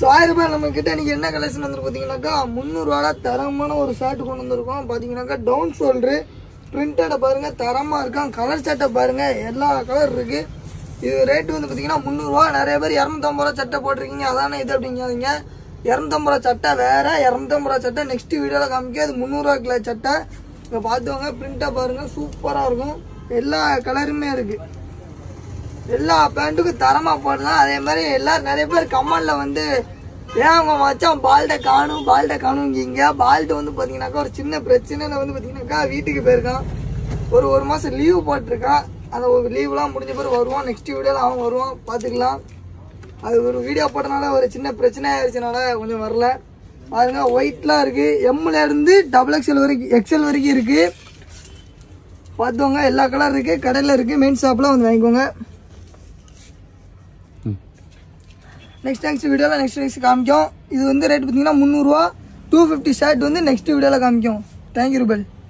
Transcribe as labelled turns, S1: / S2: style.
S1: so ஆயிரம் ரூபாய் நம்ம கிட்ட இன்னைக்கு என்ன கலெக்ஷன் வந்து பார்த்தீங்கன்னாக்கா முந்நூறுவாடா தரமான ஒரு ஷர்ட் கொண்டு வந்திருக்கோம் பார்த்தீங்கன்னாக்கா டவுன் ஷோல்டரு பிரிண்டடை பாருங்க தரமா இருக்கான் கலர் சட்டை பாருங்க எல்லா கலர் இருக்கு இது ரேட் வந்து பார்த்தீங்கன்னா முந்நூறுரூவா நிறைய பேர் இரநூத்தம்பது ரூபா சட்டை போட்டிருக்கீங்க அதானே இது அப்படிங்காதீங்க இரநூத்தம்பது ரூபா சட்டை வேற இரநூத்தம்பது ரூபா சட்டை நெக்ஸ்ட் வீடியோவில் காமிக்க அது முந்நூறுரூவா கிலோ சட்டை இப்போ பார்த்துவாங்க பிரிண்டாக பாருங்க சூப்பராக இருக்கும் எல்லா கலருமே இருக்கு எல்லா பேண்ட்டுக்கும் தரமா போடலாம் அதே மாதிரி எல்லாரும் நிறைய பேர் கமெண்ட்ல வந்து ஏன் அவங்க மச்சான் பால்ட காணும் பால்ட காணுங்கீங்க பால்ட்டு வந்து பாத்தீங்கன்னாக்கா ஒரு சின்ன பிரச்சனையில வந்து பாத்தீங்கன்னாக்கா வீட்டுக்கு போயிருக்கான் ஒரு ஒரு மாசம் லீவு போட்டிருக்கான் அந்த ஒரு லீவ்லாம் முடிஞ்ச பிறகு வருவான் நெக்ஸ்ட் வீடியோல அவன் வருவான் பாத்துக்கலாம் அது ஒரு வீடியோ போட்டனால ஒரு சின்ன பிரச்சனை ஆயிடுச்சுனால கொஞ்சம் வரல பாருங்க ஒயிட்லாம் இருக்கு எம்ல இருந்து டபுள் எக்ஸ்எல் வரைக்கும் எக்ஸ்எல் வரைக்கும் இருக்கு பார்த்துக்கோங்க எல்லா கலர் இருக்கு கடையில் இருக்கு மெயின் ஷாப்ல வந்து வாங்கிக்கோங்க நெக்ஸ்ட் நெக்ஸ்ட் வீடியோவில் நெக்ஸ்ட் நெக்ஸ்ட் காமிக்கும் இது வந்து ரேட் பார்த்தீங்கன்னா முந்நூறுரூவா டூ ஃபிஃப்டி ஷர்ட் வந்து நெக்ஸ்ட் வீடியோவில் காமிக்கும் தேங்க்யூ ரூபல்